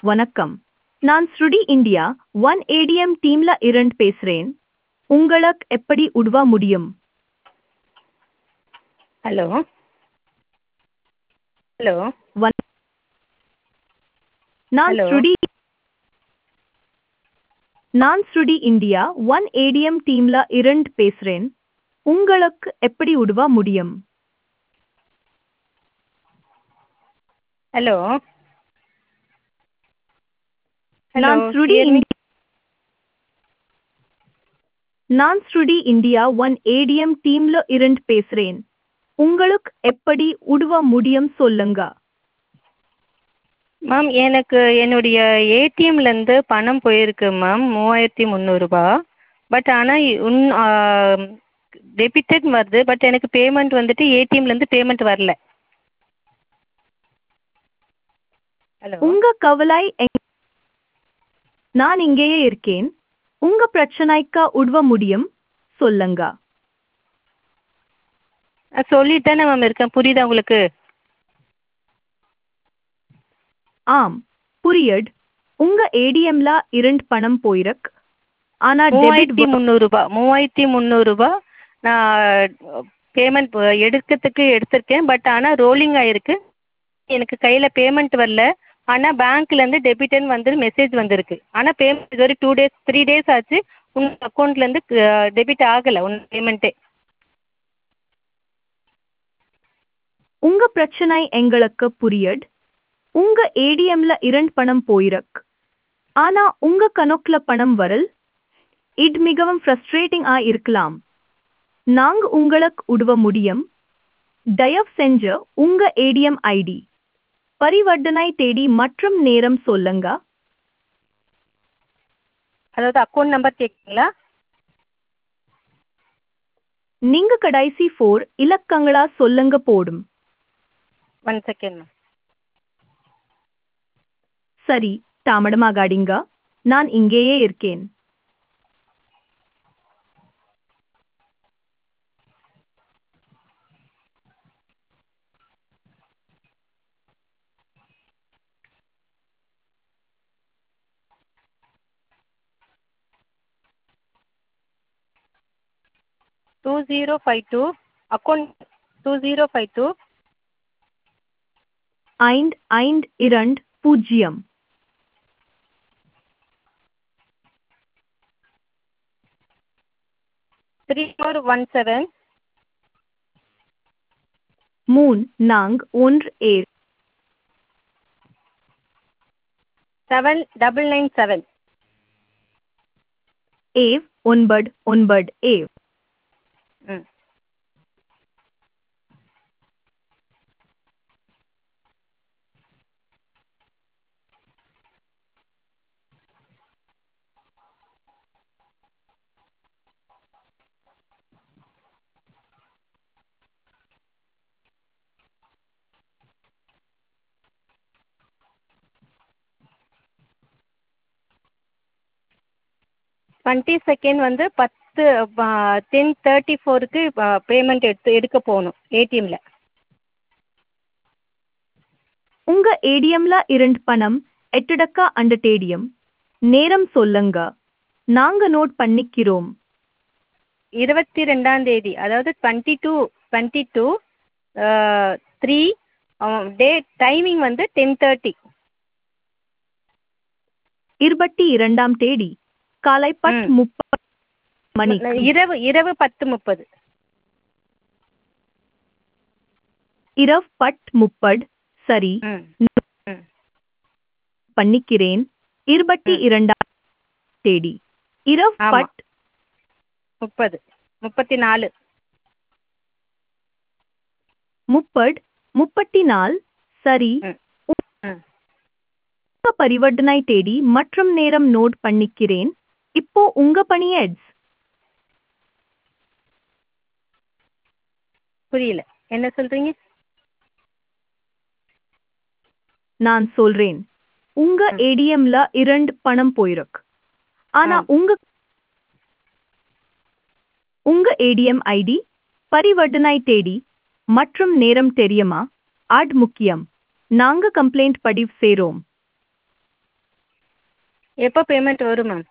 வணக்கம் நான் ஸ்ருடி இந்தியா ஒன் ஏடிஎம் டீம்ல இருந்து பேசுறேன் உங்களுக்கு எப்படி உதவ முடியும் ஹலோ ஹலோ வண- நான் Hello. ஸ்ருடி நான் ஸ்ருடி இந்தியா ஒன் ஏடிஎம் டீம்ல இருந்து பேசுறேன் உங்களுக்கு எப்படி உதவ முடியும் ஹலோ நான் ஸ்ருடி இந்தி- நான் ஸ்ருடி இந்தியா ஒன் ஏடிஎம் டீம்ல இருந்து பேசுறேன் உங்களுக்கு எப்படி உதவ முடியும் சொல்லுங்க மேம் எனக்கு என்னுடைய ஏடிஎம்லேருந்து பணம் போயிருக்கு மேம் மூவாயிரத்தி முந்நூறுரூபா பட் ஆனால் உன் டெபிட்டட் வருது பட் எனக்கு பேமெண்ட் வந்துட்டு ஏடிஎம்லேருந்து பேமெண்ட் வரல ஹலோ உங்க கவலை எங்க- நான் இங்கேயே இருக்கேன் உங்க பிரச்சனைக்கு உதவ முடியும் சொல்லுங்க சொல்லிட்டு மேம் இருக்கேன் புரியுதா உங்களுக்கு ஆம் புரியட் உங்க ஏடிஎம்ல இருந்து பணம் போயிருக்கு ஆனா டெபிட் மூவாயிரத்தி முந்நூறுரூபா மூவாயிரத்தி முந்நூறுரூபா நான் பேமெண்ட் எடுக்கிறதுக்கு எடுத்திருக்கேன் பட் ஆனால் ரோலிங் ஆயிருக்கு எனக்கு கையில் பேமெண்ட் வரல ஆனால் பேங்க்லேருந்து டெபிட்னு வந்து மெசேஜ் வந்திருக்கு ஆனால் பேமெண்ட் இது ஒரு டூ டேஸ் த்ரீ டேஸ் ஆச்சு உங்கள் அக்கௌண்ட்லேருந்து டெபிட் ஆகலை உன் பேமெண்ட்டே உங்க பிரச்சனை எங்களுக்கு புரியட் உங்க ஏடிஎம்ல இருந்து பணம் போயிருக்கு ஆனா உங்க கணக்குல பணம் வரல் இது மிகவும் ஃப்ரஸ்ட்ரேட்டிங் ஆ இருக்கலாம் நாங்க உங்களுக்கு உதவ முடியும் தயவு செஞ்சு உங்க ஏடிஎம் ஐடி பரிவர்த்தனை தேதி மற்றும் நேரம் சொல்லுங்க அதாவது அக்கௌண்ட் நம்பர் கேட்குறீங்களா நீங்க கடைசி ஃபோர் இலக்கங்களா சொல்லுங்க போடும் ஒன் செகண்ட் மேம் சரி தாமடமாகாடிங்க நான் இங்கேயே இருக்கேன் two zero five two account two zero five two ஐந்து ஐந்து இரண்டு பூஜ்ஜியம் த்ரீ ஃபோர் ஒன் செவன் மூன் நாங் ஒன்று ஏழு செவன் டபுள் நைன் செவன் ஏவ் ஒன்பது ஒன்பது ஏவ் ம் டுவெண்ட்டி செகண்ட் வந்து பத்து டென் தேர்ட்டி ஃபோருக்கு பேமெண்ட் எடுத்து எடுக்க போகணும் ஏடிஎம்மில் உங்க ஏடிஎம்ல இருந்து பணம் எட்டடக்கா அந்த டேடியம் நேரம் சொல்லுங்க நாங்க நோட் பண்ணிக்கிறோம் இருபத்தி ரெண்டாம் தேதி அதாவது twenty two twenty two three day timing வந்து டென் தேர்ட்டி இருபத்தி இரண்டாம் தேதி காலை பத்து ம். முப்பது மணி இரவு இரவு பத்து முப்பது இரவு பட் முப்பது சரி ம் ம் பண்ணிக்கிறேன் இருபத்தி ம். இரண்டாம் தேதி இரவு ஆமா. பட் முப்பது முப்பத்தி நாலு முப்பது முப்பத்தி நாலு சரி ம் ம் உங்க பரிவர்த்தனை தேதி மற்றும் நேரம் நோட் பண்ணிக்கிறேன் இப்போ உங்க பணி எட்ஸ் புரியல என்ன சொல்கிறீங்க நான் சொல்றேன் உங்க ம். ஏடிஎம்ல இரண்டு பணம் போயிருக்கு ஆனா ஆ. உங்க உங்க ஏடிஎம் ஐடி பரிவர்த்தனை தேதி மற்றும் நேரம் தெரியுமா அது முக்கியம் நாங்க கம்ப்ளைண்ட் பதிவு செய்றோம் எப்போ பேமெண்ட் வரும் மேம்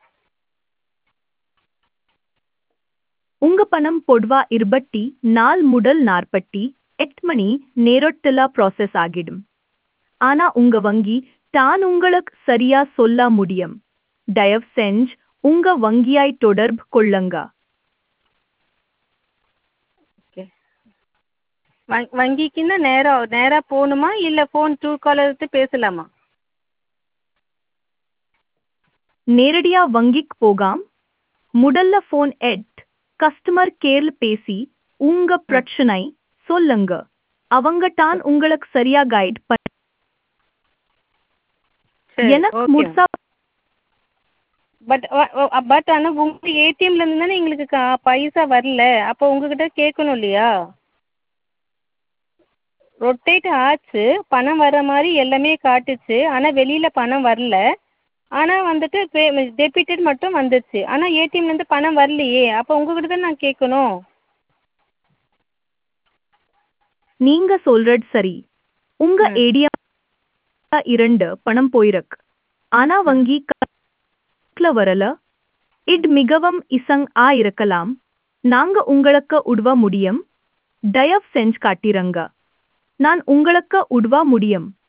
உங்க பணம் பொதுவா இருபத்தி நாள் முதல் நாற்பத்தி எட்டு மணி நேரத்துல ப்ராசஸ் ஆகிடும் ஆனா உங்க வங்கி தான் உங்களுக்கு சரியா சொல்ல முடியும் தயவு செஞ்சு உங்க வங்கியாய் தொடர்பு கொள்ளுங்க ஓகே வங் வங்கிக்குன்னா நேராக நேராக போகணுமா இல்லை ஃபோன் ட்ரூ காலர் எடுத்து பேசலாமா நேரடியா வங்கிக்கு போகாம் முதல்ல ஃபோன் எட் கஸ்டமர் கேர்ல பேசி உங்க பிரச்சனை சொல்லுங்க அவங்க தான் உங்களுக்கு சரியா கைட் பண்ண சரி எனக்கு ஓகே முழுசா பட் பட் ஆனால் உங்கள் ஏடிஎம்லேருந்து தானே எங்களுக்கு கா பைசா வரல அப்போ உங்ககிட்ட கேட்கணும் இல்லையா ரொட்டேட் ஆச்சு பணம் வர மாதிரி எல்லாமே காட்டுச்சு ஆனால் வெளியில் பணம் வரல ஆனால் வந்துட்டு பே டெபிட்டட் மட்டும் வந்துச்சு ஆனால் ஏடிஎம்லேருந்து பணம் வரலையே அப்போ உங்ககிட்ட தான் நான் கேட்கணும் நீங்க சொல்றது சரி உங்க ம். ஏடிஎம் இரண்டு பணம் போயிருக்கு ஆனா வங்கி கணக்குல வரல இது மிகவும் இசங் ஆ இருக்கலாம் நாங்க உங்களுக்கு உதவ முடியும் தயவு செஞ்சு காட்டிரங்க நான் உங்களுக்கு உதவ முடியும்